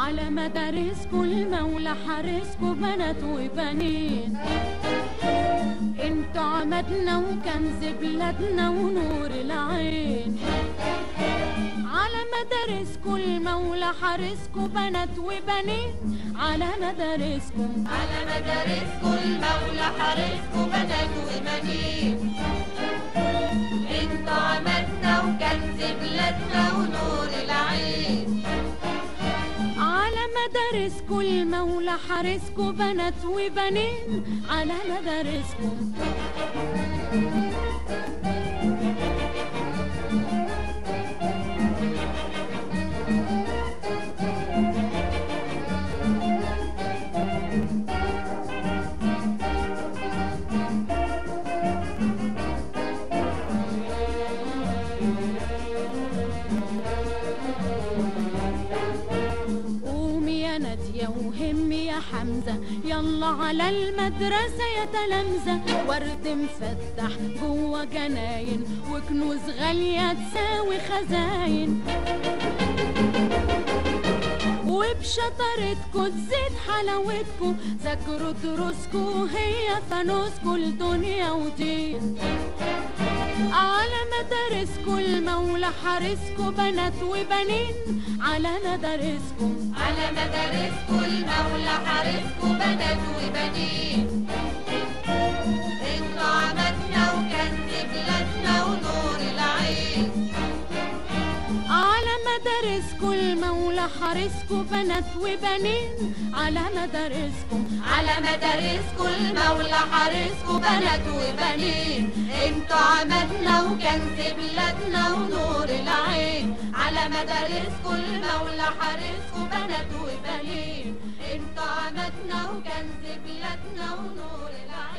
على مدارسكم المولى حارسكم بنات وبنين انتوا عمدنا وكنز بلادنا ونور العين على مدارسكم المولى حارسكم بنات وبنين على مدارسكم على مدارسكم المولى حارسكم بنات وبنين انتوا عمدنا وكنز بلادنا ونور العين على مدارسكم المولى حارسكم بنات وبنين على مدارسكم قومي يا نادية وهمي يا حمزة يلا على المدرسة يا تلامذة ورد مفتح جوه جناين وكنوز غالية تساوي خزاين وبشطارتكو تزيد حلاوتكو ذاكروا دروسكو هي فانوسكو الدنيا ودين على مدارسكو المولى حارسكو بنات وبنين على مدارسكم على مدارسكم المولى حارسكم بنات وبنين انتوا عمدنا وكنز بلادنا ونور العين على مدارسكم المولى حارسكو بنات وبنين على مدارسكم على مدارسكم المولى حارسكم بنات وبنين انتوا عمدنا وكنز بلادنا ونور العين على مدارسكم المولى حارسكم بنات وبنين انتوا عمدنا وكنز بلادنا ونور العين